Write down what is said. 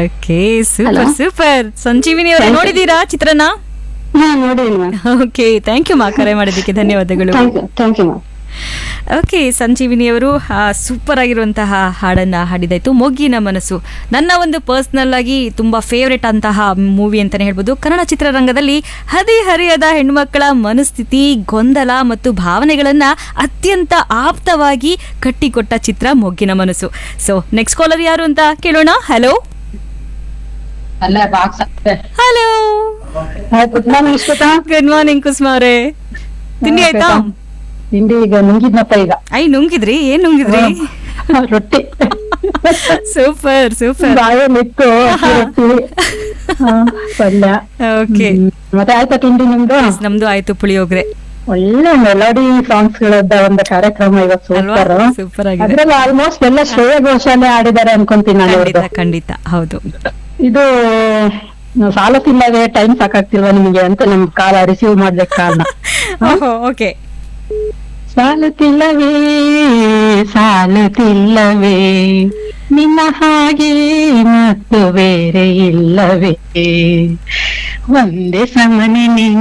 Okay super Hello. Super Sanjeevini ಅವರೇ Thank you. ನೋಡಿದೀರಾ ಚಿತ್ರನ ಹಾ ನೋಡಿದ್ದೀನಿ ಮ್ಯಾಮ್ ಓಕೆ ಥ್ಯಾಂಕ್ ಯು ಮಾ ಕರೆ ಮಾಡೋದಕ್ಕೆ ಧನ್ಯವಾದಗಳು thank you thank you ma'am okay Sanjeevini ಅವರು ಸೂಪರ್ ಆಗಿರುವಂತಹ ಹಾಡನ್ನ ಹಾಡಿದಾಯ್ತು ಮೊಗ್ಗಿನ ಮನಸ್ಸು ನನ್ನ ಒಂದು ಪರ್ಸ್ನಲ್ ಆಗಿ ತುಂಬಾ ಫೇವ್ರೆಟ್ ಅಂತಹ ಮೂವಿ ಅಂತಾನೆ ಹೇಳ್ಬೋದು ಕನ್ನಡ ಚಿತ್ರರಂಗದಲ್ಲಿ ಹದಿಹರಿಯದ ಹೆಣ್ಮಕ್ಕಳ ಮನಸ್ಥಿತಿ ಗೊಂದಲ ಮತ್ತು ಭಾವನೆಗಳನ್ನ ಅತ್ಯಂತ ಆಪ್ತವಾಗಿ ಕಟ್ಟಿಕೊಟ್ಟ ಚಿತ್ರ ಮೊಗ್ಗಿನ ಮನಸ್ಸು ಸೊ ನೆಕ್ಸ್ಟ್ ಕಾಲರ್ ಯಾರು ಅಂತ ಕೇಳೋಣ ಹಲೋ ಅಲ್ಲ box hello good morning Shweta good morning Kusuma ಅವರೇ ತಿಂಡಿ ಆಯ್ತಾ ತಿಂಡಿ ಈಗ ನುಂಗಿದ್ನಪ್ಪ ಈಗ ಐ ನುಂಗಿದ್ರಿ ಏನ್ ನುಂಗಿದ್ರಿ ರೊಟ್ಟಿ ಸೂಪರ್ ಸೂಪರ್ ಬಾಯಲ್ಲಿಟ್ಟು ಅಕ್ಕಿ ರೊಟ್ಟಿ ಹಾ, ಪಲ್ಯ ಓಕೆ ಹ್ಮ್. ಮತ್ತೆ ಆಯ್ತಾ ತಿಂಡಿ ನಿಮ್ದು ನಮ್ದು ಆಯ್ತು ಪುಳಿಯೋಗ್ರೆ ಒಳ್ಳೆ ಮೆಲೋಡಿ ಸಾಂಗ್ಸ್ ಗಳದ್ದ ಒಂದು ಕಾರ್ಯಕ್ರಮ ಇವತ್ತು ಅಲ್ವಾ ಸೂಪರ್ ಸೂಪರ್ ಆಗಿದೆ ಅದ್ರಲ್ಲಿ ಆಲ್ಮೋಸ್ಟ್ ಎಲ್ಲ ಶ್ರೇಯ ಘೋಷಾಲೆ ಆಡಿದ್ದಾರೆ ಅನ್ಕೊಂತೀನಿ ನಾನು ಖಂಡಿತ ಇವ್ರದ್ದು. ಖಂಡಿತ ಹೌದು ಇದು ಸಾಲತಿಲ್ಲವೇ ಟೈಮ್ ಸಾಕಾಗ್ತಿಲ್ವಾ ನಿಮಗೆ ಅಂತ ನಮ್ ಕಾಲ ರಿಸೀವ್ ಮಾಡ್ಲಿಕ್ಕೆ ಕಾರಣ ಓಕೆ ಸಾಲುತ್ತಿಲ್ಲವೇ ಸಾಲುತ್ತಿಲ್ಲವೇ ನಿನ್ನ ಹಾಗೆ ಮತ್ತು ಬೇರೆ ಇಲ್ಲವೇ ಒಂದೇ ಸಮನೆ ನಿನ್ನ